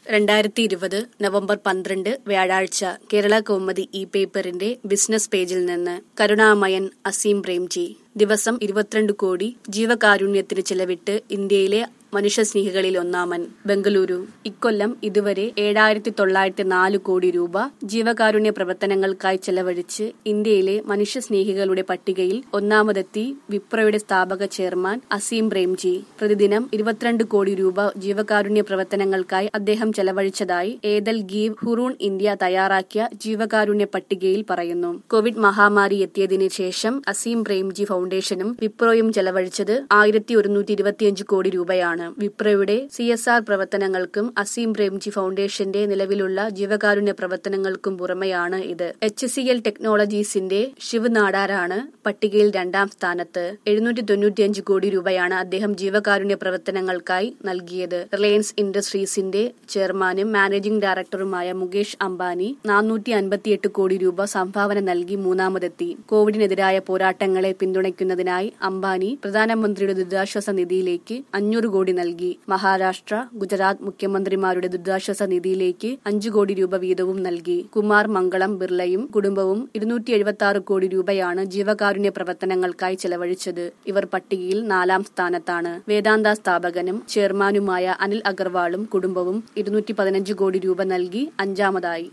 രണ്ടായിരത്തി ഇരുപത് നവംബർ പന്ത്രണ്ട് വ്യാഴാഴ്ച കേരള കൗമുദി ഇ പേപ്പറിന്റെ ബിസിനസ് പേജിൽ നിന്ന് കരുണാമയൻ അസീം പ്രേംജി ദിവസം ഇരുപത്തിരണ്ട് കോടി ജീവകാരുണ്യത്തിന് ചെലവിട്ട് ഇന്ത്യയിലെ മനുഷ്യസ്നേഹികളിൽ ഒന്നാമൻ ബംഗളൂരു ഇക്കൊല്ലം ഇതുവരെ ഏഴായിരത്തി തൊള്ളായിരത്തി നാല് കോടി രൂപ ജീവകാരുണ്യ പ്രവർത്തനങ്ങൾക്കായി ചെലവഴിച്ച് ഇന്ത്യയിലെ മനുഷ്യസ്നേഹികളുടെ പട്ടികയിൽ ഒന്നാമതെത്തി വിപ്രോയുടെ സ്ഥാപക ചെയർമാൻ അസീം പ്രേംജി പ്രതിദിനം ഇരുപത്തിരണ്ട് കോടി രൂപ ജീവകാരുണ്യ പ്രവർത്തനങ്ങൾക്കായി അദ്ദേഹം ചെലവഴിച്ചതായി ഏതൽ ഗീവ് ഹുറൂൺ ഇന്ത്യ തയ്യാറാക്കിയ ജീവകാരുണ്യ പട്ടികയിൽ പറയുന്നു കോവിഡ് മഹാമാരി എത്തിയതിനു ശേഷം അസീം പ്രേംജി ഫൗണ്ടേഷനും വിപ്രോയും ചെലവഴിച്ചത് ആയിരത്തി ഒരുന്നൂറ്റി ഇരുപത്തിയഞ്ച് കോടി രൂപയാണ് വിപ്രോയുടെ സി എസ് ആർ പ്രവർത്തനങ്ങൾക്കും അസീം പ്രേംജി ഫൗണ്ടേഷന്റെ നിലവിലുള്ള ജീവകാരുണ്യ പ്രവർത്തനങ്ങൾക്കും പുറമെയാണ് ഇത് എച്ച് സി എൽ ടെക്നോളജീസിന്റെ ശിവ് നാടാരാണ് പട്ടികയിൽ രണ്ടാം സ്ഥാനത്ത് എഴുന്നൂറ്റി തൊണ്ണൂറ്റിയഞ്ച് കോടി രൂപയാണ് അദ്ദേഹം ജീവകാരുണ്യ പ്രവർത്തനങ്ങൾക്കായി നൽകിയത് റിലയൻസ് ഇൻഡസ്ട്രീസിന്റെ ചെയർമാനും മാനേജിംഗ് ഡയറക്ടറുമായ മുകേഷ് അംബാനി നാനൂറ്റി അൻപത്തിയെട്ട് കോടി രൂപ സംഭാവന നൽകി മൂന്നാമതെത്തി കോവിഡിനെതിരായ പോരാട്ടങ്ങളെ പിന്തുണയ്ക്കുന്നതിനായി അംബാനി പ്രധാനമന്ത്രിയുടെ ദുരിതാശ്വാസ നിധിയിലേക്ക് അഞ്ഞൂറ് കോടി നൽകി മഹാരാഷ്ട്ര ഗുജറാത്ത് മുഖ്യമന്ത്രിമാരുടെ ദുരിതാശ്വാസ നിധിയിലേക്ക് അഞ്ചു കോടി രൂപ വീതവും നൽകി കുമാർ മംഗളം ബിർളയും കുടുംബവും ഇരുന്നൂറ്റി എഴുപത്തി ആറ് കോടി രൂപയാണ് ജീവകാരുണ്യ പ്രവർത്തനങ്ങൾക്കായി ചെലവഴിച്ചത് ഇവർ പട്ടികയിൽ നാലാം സ്ഥാനത്താണ് വേദാന്ത സ്ഥാപകനും ചെയർമാനുമായ അനിൽ അഗർവാളും കുടുംബവും ഇരുന്നൂറ്റി പതിനഞ്ച് കോടി രൂപ നൽകി അഞ്ചാമതായി